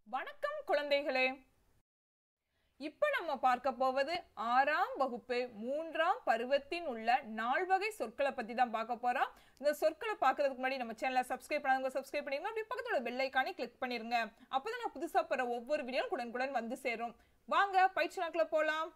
வணக்கம் குழந்தைகளே இப்ப நம்ம பார்க்க போவது ஆறாம் வகுப்பு மூன்றாம் பருவத்தின் உள்ள நால்வகை சொற்களை பத்தி தான் பார்க்க போறோம் இந்த சொற்களை பார்க்கறதுக்கு முன்னாடி நம்ம சேனலை சப்ஸ்கிரைப் பண்ணாங்க சப்ஸ்கிரைப் பண்ணிருங்க அப்படி பக்கத்தோட பெல் ஐக்கானே கிளிக் பண்ணிருங்க அப்பதான் நான் புதுசா போற ஒவ்வொரு வீடியோ உடனுக்குடன் வந்து சேரும் வாங்க பயிற்சி நாட்களை போலாம்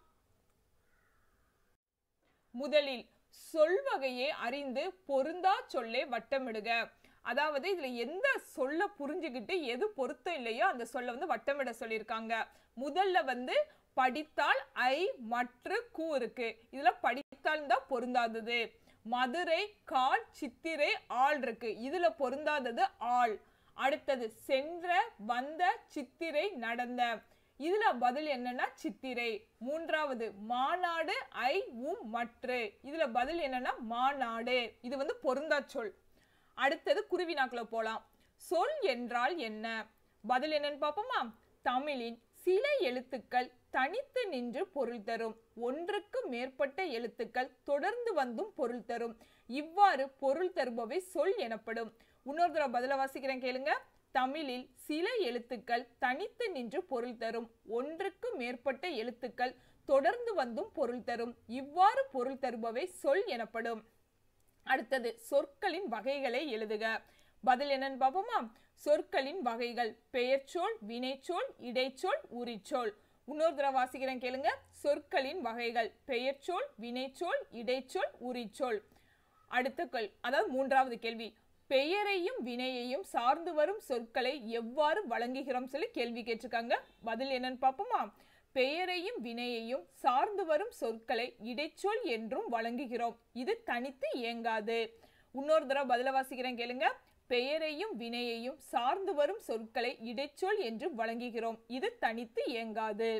முதலில் சொல்வகையை அறிந்து பொருந்தா சொல்லை வட்டமிடுக அதாவது இதுல எந்த சொல்ல புரிஞ்சுக்கிட்டு எது பொருத்தம் இல்லையோ அந்த சொல்ல வந்து வட்டமிட சொல்லியிருக்காங்க முதல்ல வந்து படித்தால் ஐ மற்ற கூ இருக்கு இதுல படித்தால் தான் பொருந்தாதது மதுரை கால் சித்திரை ஆள் இருக்கு இதுல பொருந்தாதது ஆள் அடுத்தது சென்ற வந்த சித்திரை நடந்த இதுல பதில் என்னன்னா சித்திரை மூன்றாவது மாநாடு ஐ உம் மற்று இதுல பதில் என்னன்னா மாநாடு இது வந்து பொருந்தா சொல் அடுத்தது குருவினாக்குள்ள போலாம் சொல் என்றால் என்ன பதில் என்னன்னு பார்ப்போமா தமிழின் சில எழுத்துக்கள் தனித்து நின்று பொருள் தரும் ஒன்றுக்கு மேற்பட்ட எழுத்துக்கள் தொடர்ந்து வந்தும் பொருள் தரும் இவ்வாறு பொருள் தருபவை சொல் எனப்படும் இன்னொரு தடவை பதில வாசிக்கிறேன் கேளுங்க தமிழில் சில எழுத்துக்கள் தனித்து நின்று பொருள் தரும் ஒன்றுக்கு மேற்பட்ட எழுத்துக்கள் தொடர்ந்து வந்தும் பொருள் தரும் இவ்வாறு பொருள் தருபவை சொல் எனப்படும் அடுத்தது சொற்களின் வகைகளை எழுதுக பதில் என்னன்னு பார்ப்போமா சொற்களின் வகைகள் பெயர்ச்சொல் வினைச்சொல் இடைச்சொல் உரிச்சொல் இன்னொரு தடவை வாசிக்கிறேன் கேளுங்க சொற்களின் வகைகள் பெயர்ச்சொல் வினைச்சொல் இடைச்சொல் உரிச்சொல் அடுத்த கொள் அதாவது மூன்றாவது கேள்வி பெயரையும் வினையையும் சார்ந்து வரும் சொற்களை எவ்வாறு வழங்குகிறோம் சொல்லி கேள்வி கேட்டிருக்காங்க பதில் என்னன்னு பார்ப்போமா பெயரையும் வினையையும் சார்ந்து வரும் சொற்களை இடைச்சொல் என்றும் வழங்குகிறோம் இது தனித்து இயங்காது இன்னொரு தடவை பதில வாசிக்கிறேன் கேளுங்க பெயரையும் வினையையும் சார்ந்து வரும் சொற்களை இடைச்சொல் என்று வழங்குகிறோம் இது தனித்து இயங்காது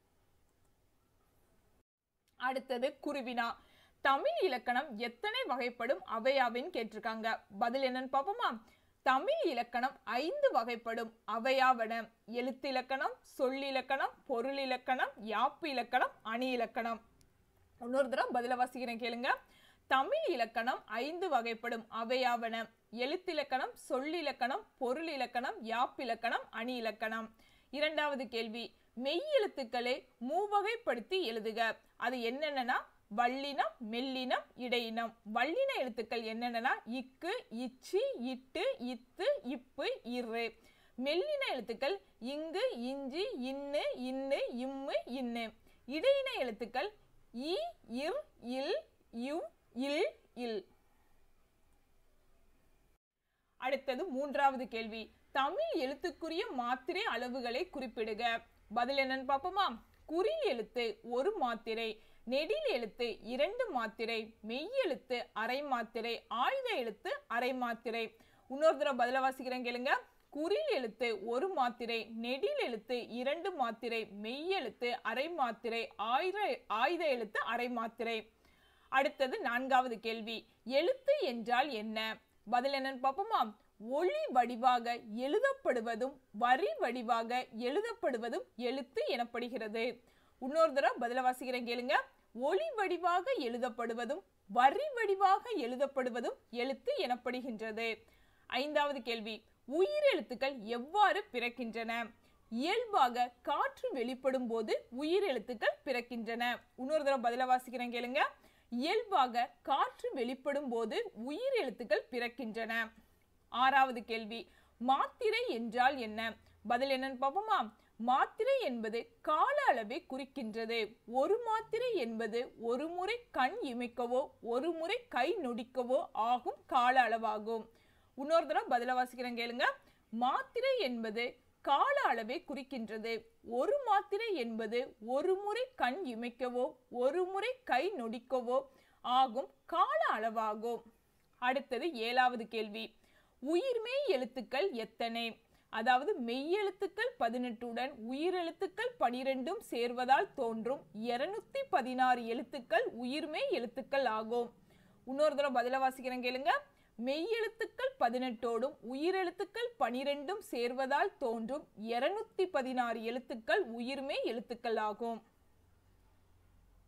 அடுத்தது குருவினா தமிழ் இலக்கணம் எத்தனை வகைப்படும் அவையாவின்னு கேட்டிருக்காங்க பதில் என்னன்னு பார்ப்போமா தமிழ் இலக்கணம் ஐந்து வகைப்படும் அவையாவன எழுத்திலக்கணம் சொல்லிலக்கணம் பொருள் இலக்கணம் யாப்பு இலக்கணம் அணி இலக்கணம் இன்னொரு தடவை பதில வாசிக்கிறேன் கேளுங்க தமிழ் இலக்கணம் ஐந்து வகைப்படும் அவையாவன எழுத்திலக்கணம் சொல்லிலக்கணம் பொருள் இலக்கணம் யாப்பிலக்கணம் அணி இலக்கணம் இரண்டாவது கேள்வி மெய் எழுத்துக்களை மூவகைப்படுத்தி எழுதுக அது என்னென்னா வல்லினம் மெல்லினம் இடையினம் வல்லின எழுத்துக்கள் என்னென்னா இக்கு இச்சி இட்டு இத்து இப்பு இரு மெல்லின எழுத்துக்கள் இங்கு இஞ்சி இன்னு இன்னு இம்மு இன்னு இடையின எழுத்துக்கள் இ இர் இல் யு இல் இல் அடுத்தது மூன்றாவது கேள்வி தமிழ் எழுத்துக்குரிய மாத்திரை அளவுகளை குறிப்பிடுக பதில் என்னன்னு பார்ப்போமா குறில் எழுத்து ஒரு மாத்திரை நெடில் எழுத்து இரண்டு மாத்திரை மெய் எழுத்து அரை மாத்திரை ஆயுத எழுத்து அரை மாத்திரை இன்னொரு தடவை பதில வாசிக்கிறேன் கேளுங்க குறில் எழுத்து ஒரு மாத்திரை நெடில் எழுத்து இரண்டு மாத்திரை மெய் எழுத்து அரை மாத்திரை ஆயுத ஆயுத எழுத்து அரை மாத்திரை அடுத்தது நான்காவது கேள்வி எழுத்து என்றால் என்ன பதில் என்னன்னு பார்ப்போமா ஒளி வடிவாக எழுதப்படுவதும் வரி வடிவாக எழுதப்படுவதும் எழுத்து எனப்படுகிறது இன்னொரு தடவை பதில வாசிக்கிறேன் கேளுங்க ஒளி வடிவாக எழுதப்படுவதும் வரி வடிவாக எழுதப்படுவதும் எழுத்து எனப்படுகின்றது ஐந்தாவது கேள்வி உயிர் எழுத்துக்கள் எவ்வாறு பிறக்கின்றன இயல்பாக காற்று வெளிப்படும் போது உயிர் எழுத்துக்கள் பிறக்கின்றன இன்னொரு தடவை பதில வாசிக்கிறேன் கேளுங்க இயல்பாக காற்று வெளிப்படும் போது உயிர் எழுத்துக்கள் பிறக்கின்றன ஆறாவது கேள்வி மாத்திரை என்றால் என்ன பதில் என்னன்னு பார்ப்போமா மாத்திரை என்பது கால அளவை குறிக்கின்றது ஒரு மாத்திரை என்பது ஒரு முறை கண் இமைக்கவோ ஒரு முறை கை நொடிக்கவோ ஆகும் கால அளவாகும் இன்னொரு தடவை பதில வாசிக்கிறேன் கேளுங்க மாத்திரை என்பது கால அளவை குறிக்கின்றது ஒரு மாத்திரை என்பது ஒரு முறை கண் இமைக்கவோ ஒரு முறை கை நொடிக்கவோ ஆகும் கால அளவாகும் அடுத்தது ஏழாவது கேள்வி உயிர்மெய் எழுத்துக்கள் எத்தனை அதாவது மெய்யெழுத்துக்கள் பதினெட்டுடன் உயிரெழுத்துக்கள் பனிரெண்டும் சேர்வதால் தோன்றும் இருநூத்தி பதினாறு எழுத்துக்கள் உயிர்மெய் எழுத்துக்கள் ஆகும் இன்னொரு தடவை பதில வாசிக்கிறேன் கேளுங்க மெய்யெழுத்துக்கள் பதினெட்டோடும் உயிரெழுத்துக்கள் பனிரெண்டும் சேர்வதால் தோன்றும் இருநூத்தி பதினாறு எழுத்துக்கள் உயிர்மெய் எழுத்துக்கள் ஆகும்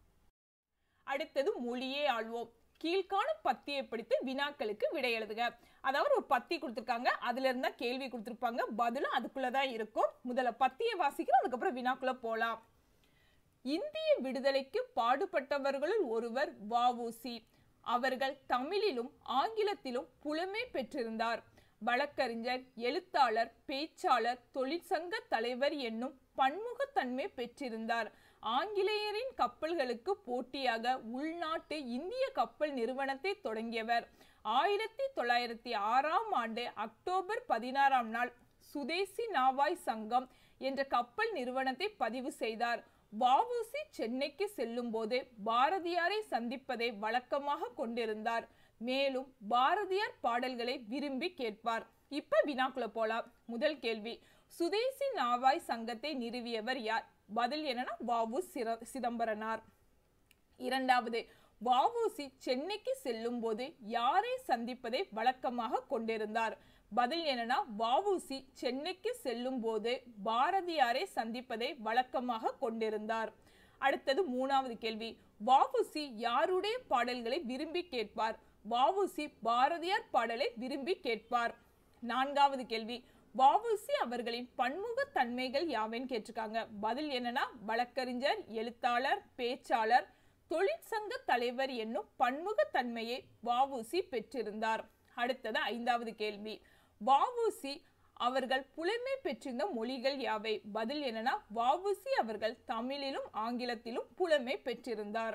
அடுத்தது மொழியே ஆள்வோம் கீழ்காணும் பத்தியை படித்து வினாக்களுக்கு விடை எழுதுக அதாவது ஒரு பத்தி கொடுத்துருக்காங்க அதுல இருந்தா கேள்வி கொடுத்துருப்பாங்க பதிலும் அதுக்குள்ளதான் இருக்கும் முதல்ல பத்தியை வாசிக்கிறோம் அதுக்கப்புறம் வினாக்குள்ள போலாம் இந்திய விடுதலைக்கு பாடுபட்டவர்களுள் ஒருவர் வஉசி அவர்கள் தமிழிலும் ஆங்கிலத்திலும் புலமை பெற்றிருந்தார் வழக்கறிஞர் எழுத்தாளர் பேச்சாளர் தொழிற்சங்க தலைவர் என்னும் பன்முகத்தன்மை பெற்றிருந்தார் ஆங்கிலேயரின் கப்பல்களுக்கு போட்டியாக உள்நாட்டு இந்திய கப்பல் நிறுவனத்தை தொடங்கியவர் ஆயிரத்தி தொள்ளாயிரத்தி ஆறாம் ஆண்டு அக்டோபர் பதினாறாம் நாள் சுதேசி நாவாய் சங்கம் என்ற கப்பல் நிறுவனத்தை பதிவு செய்தார் வஉசி சென்னைக்கு செல்லும் போது பாரதியாரை சந்திப்பதை வழக்கமாக கொண்டிருந்தார் மேலும் பாரதியார் பாடல்களை விரும்பி கேட்பார் இப்ப வினாக்குள்ள போலாம் முதல் கேள்வி சுதேசி நாவாய் சங்கத்தை நிறுவியவர் யார் பதில் என்னன்னா வாவு சிர- சிதம்பரனார் இரண்டாவது வஉசி சென்னைக்கு செல்லும் போது யாரை சந்திப்பதை வழக்கமாக கொண்டிருந்தார் பதில் என்னன்னா வஉசி சென்னைக்கு செல்லும் போது பாரதியாரை சந்திப்பதை வழக்கமாக கொண்டிருந்தார் அடுத்தது மூணாவது கேள்வி வஉசி யாருடைய பாடல்களை விரும்பி கேட்பார் வஉசி பாரதியார் பாடலை விரும்பி கேட்பார் நான்காவது கேள்வி வஉசி அவர்களின் பன்முக தன்மைகள் யாவைன்னு கேட்டிருக்காங்க பதில் என்னன்னா வழக்கறிஞர் எழுத்தாளர் பேச்சாளர் தொழிற்சங்க தலைவர் என்னும் பன்முக தன்மையை வஉசி பெற்றிருந்தார் அடுத்தது ஐந்தாவது கேள்வி வஉசி அவர்கள் புலமை பெற்றிருந்த மொழிகள் யாவை பதில் என்னன்னா வஉசி அவர்கள் தமிழிலும் ஆங்கிலத்திலும் புலமை பெற்றிருந்தார்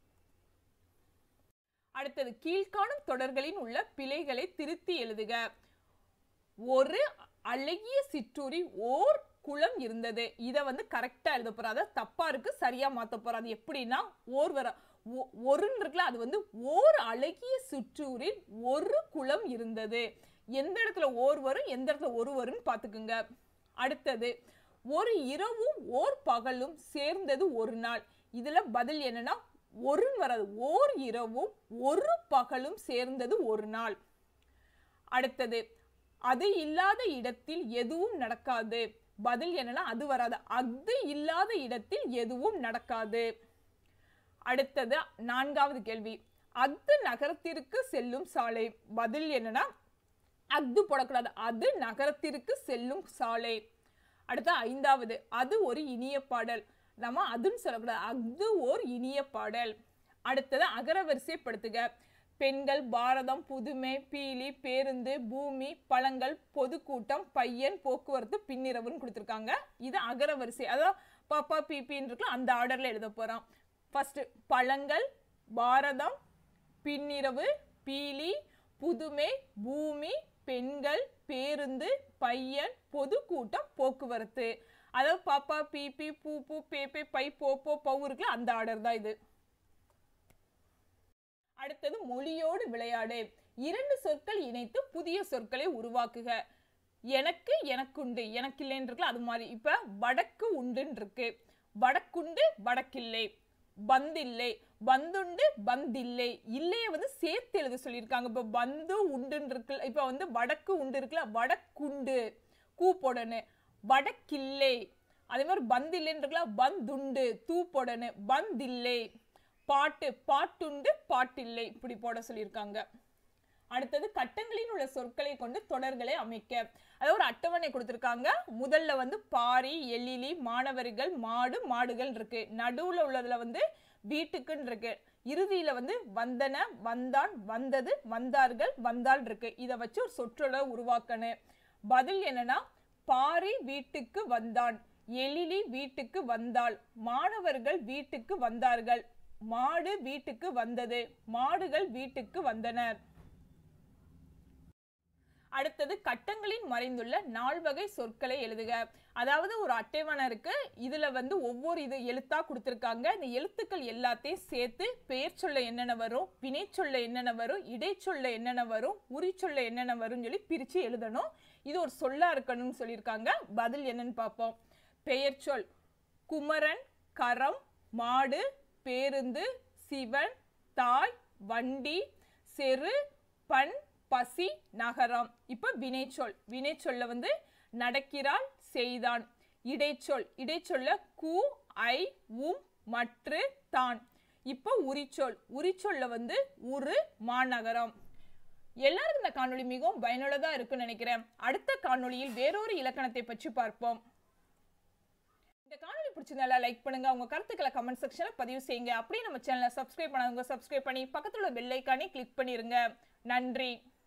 அடுத்தது கீழ்காணும் தொடர்களின் உள்ள பிழைகளை திருத்தி எழுதுக ஒரு அழகிய சிற்றூரில் ஓர் குளம் இருந்தது இதை வந்து கரெக்டா எழுத போறோம் அதாவது தப்பா இருக்கு சரியா மாத்த போறோம் அது எப்படின்னா ஓர் வர ஒ- ஒருன்னு இருக்குல்ல அது வந்து ஓர் அழகிய சிற்றூரில் ஒரு குளம் இருந்தது எந்த இடத்துல ஓர் வரும் எந்த இடத்துல ஒரு வரும்னு பாத்துக்குங்க அடுத்தது ஒரு இரவும் ஓர் பகலும் சேர்ந்தது ஒரு நாள் இதுல பதில் என்னன்னா ஒருன்னு வராது ஓர் இரவும் ஒரு பகலும் சேர்ந்தது ஒரு நாள் அடுத்தது அது இல்லாத இடத்தில் எதுவும் நடக்காது பதில் என்னன்னா அது வராது அது இல்லாத இடத்தில் எதுவும் நடக்காது அடுத்தது நான்காவது கேள்வி அத்து நகரத்திற்கு செல்லும் சாலை பதில் என்னன்னா அத்து போடக்கூடாது அது நகரத்திற்கு செல்லும் சாலை அடுத்து ஐந்தாவது அது ஒரு இனிய பாடல் நம்ம அதுன்னு சொல்லக்கூடாது அது ஓர் இனிய பாடல் அடுத்தது அகரவரிசைப்படுத்துக பெண்கள் பாரதம் புதுமை பீலி பேருந்து பூமி பழங்கள் பொதுக்கூட்டம் பையன் போக்குவரத்து பின்னிரவுன்னு கொடுத்துருக்காங்க இது அகரவரிசை அதாவது பாப்பா பிபின்னு இருக்குல்ல அந்த ஆர்டர்ல எழுத போறோம் ஃபர்ஸ்ட் பழங்கள் பாரதம் பின்னிரவு பீலி புதுமை பூமி பெண்கள் பேருந்து பையன் பொதுக்கூட்டம் போக்குவரத்து அதாவது பாப்பா பிபி பூ பூ பேபே பை போப்போ பவு இருக்குல்ல அந்த ஆர்டர் தான் இது அடுத்தது மொழியோடு விளையாடு இரண்டு சொற்கள் இணைத்து புதிய சொற்களை உருவாக்குக எனக்கு எனக்குண்டு எனக்கு இல்லைன்னு இருக்குல்ல அது மாதிரி இப்ப வடக்கு உண்டுன்னு இருக்கு வடக்குண்டு வடக்கில்லை பந்தில்லை பந்துண்டு பந்தில்லை இல்லைய வந்து சேர்த்து எழுத சொல்லியிருக்காங்க இப்ப பந்து உண்டுன்னு இருக்கு இப்ப வந்து வடக்கு உண்டு இருக்குல்ல வடக்குண்டு கூ போடணும் வடக்கில்லை அதே மாதிரி பந்தில்லைன்னு இருக்குல்ல பந்துண்டு தூ போடணும் பந்தில்லை பாட்டு பாட்டுண்டு பாட்டில்லை இப்படி போட சொல்லியிருக்காங்க அடுத்தது கட்டங்களில் உள்ள சொற்களை கொண்டு தொடர்களை அமைக்க அதாவது ஒரு அட்டவணை கொடுத்திருக்காங்க முதல்ல வந்து பாரி எழிலி மாணவர்கள் மாடு மாடுகள் இருக்கு நடுவுல உள்ளதுல வந்து வீட்டுக்குன்னு இருக்கு இறுதியில வந்து வந்தன வந்தான் வந்தது வந்தார்கள் வந்தாள் இருக்கு இதை வச்சு ஒரு சொற்றொடர் உருவாக்கணும் பதில் என்னன்னா பாரி வீட்டுக்கு வந்தான் எழிலி வீட்டுக்கு வந்தாள் மாணவர்கள் வீட்டுக்கு வந்தார்கள் மாடு வீட்டுக்கு வந்தது மாடுகள் வீட்டுக்கு வந்தனர் அடுத்தது கட்டங்களில் மறைந்துள்ள நால்வகை சொற்களை எழுதுக அதாவது ஒரு அட்டைவணை இருக்கு இதுல வந்து ஒவ்வொரு இது எழுத்தா கொடுத்திருக்காங்க இந்த எழுத்துக்கள் எல்லாத்தையும் சேர்த்து பெயர் சொல்ல என்னென்ன வரும் வினை சொல்ல என்னென்ன வரும் இடைச்சொல்ல என்னென்ன வரும் உரி சொல்ல என்னென்ன வரும்னு சொல்லி பிரிச்சு எழுதணும் இது ஒரு சொல்லா இருக்கணும்னு சொல்லியிருக்காங்க பதில் என்னன்னு பார்ப்போம் பெயர் சொல் குமரன் கரம் மாடு பேருந்து சிவன் தாய் வண்டி செரு பண் பசி நகரம் இப்ப வினைச்சொல் வினைச்சொல்ல வந்து நடக்கிறாள் செய்தான் இடைச்சொல் இடைச்சொல்ல கு ஐ உம் மற்று தான் இப்ப உரிச்சொல் உரிச்சொல்ல வந்து உரு மாநகரம் எல்லாருக்கும் இந்த காணொளி மிகவும் பயனுள்ளதா இருக்குன்னு நினைக்கிறேன் அடுத்த காணொளியில் வேறொரு இலக்கணத்தை பற்றி பார்ப்போம் இந்த காணொளி பிடிச்சிருந்தால லைக் பண்ணுங்க உங்க கருத்துக்களை கமெண்ட் செக்ஷன்ல பதிவு செய்யுங்க அப்படியே நம்ம சேனலை சப்ஸ்கிரைப் பண்ணாதவங்க சப்ஸ்கிரைப் பண்ணி பக்கத்துல உள்ள பெல் ஐக்கானே கிளிக் பண்ணிருங்க நன்றி